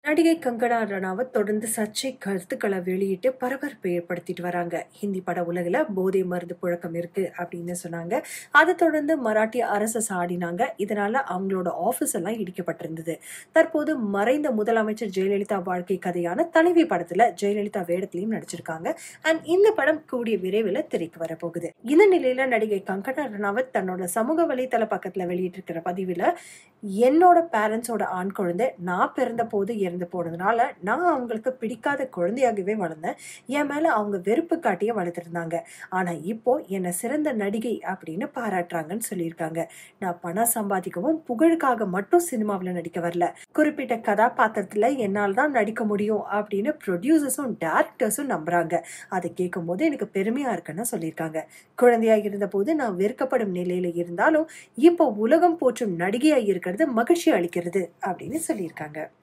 நடிகை கங்கனா ரணாவத் தொடர்ந்து சர்ச்சை கருத்துக்களை வெளியிட்டு பரபரப்பை ஏற்படுத்திட்டு வராங்க ஹிந்தி பட உலகில் போதை மருந்து புழக்கம் இருக்கு அப்படின்னு சொன்னாங்க அதை தொடர்ந்து மராட்டிய அரசு சாடினாங்க இதனால அவங்களோட ஆஃபீஸ் எல்லாம் இடிக்கப்பட்டிருந்தது தற்போது மறைந்த முதலமைச்சர் ஜெயலலிதா வாழ்க்கை கதையான தலைவி படத்துல ஜெயலலிதா வேடத்திலையும் நடிச்சிருக்காங்க அண்ட் இந்த படம் கூடிய விரைவில் திரைக்கு வரப்போகுது இந்த நிலையில நடிகை கங்கனா ரணாவத் தன்னோட சமூக வலைதள பக்கத்துல வெளியிட்டிருக்கிற பதிவில் என்னோட பேரண்ட்ஸோட ஆண் குழந்தை நான் பிறந்த போது இறந்து போனதுனால நான் அவங்களுக்கு பிடிக்காத குழந்தையாகவே வளர்ந்தேன் என் மேலே அவங்க வெறுப்பு காட்டியே வளர்த்துருந்தாங்க ஆனால் இப்போ என்னை சிறந்த நடிகை அப்படின்னு பாராட்டுறாங்கன்னு சொல்லியிருக்காங்க நான் பணம் சம்பாதிக்கவும் புகழுக்காக மட்டும் சினிமாவில் நடிக்க வரல குறிப்பிட்ட கதாபாத்திரத்தில் என்னால் தான் நடிக்க முடியும் அப்படின்னு ப்ரொடியூசர்ஸும் டேரக்டர்ஸும் நம்புறாங்க அதை கேட்கும் போது எனக்கு பெருமையா இருக்குன்னு சொல்லியிருக்காங்க குழந்தையாக இருந்தபோது நான் வெறுக்கப்படும் நிலையில இருந்தாலும் இப்போ உலகம் போற்றும் நடிகையாக இருக்கிறது மகிழ்ச்சி அளிக்கிறது அப்படின்னு சொல்லியிருக்காங்க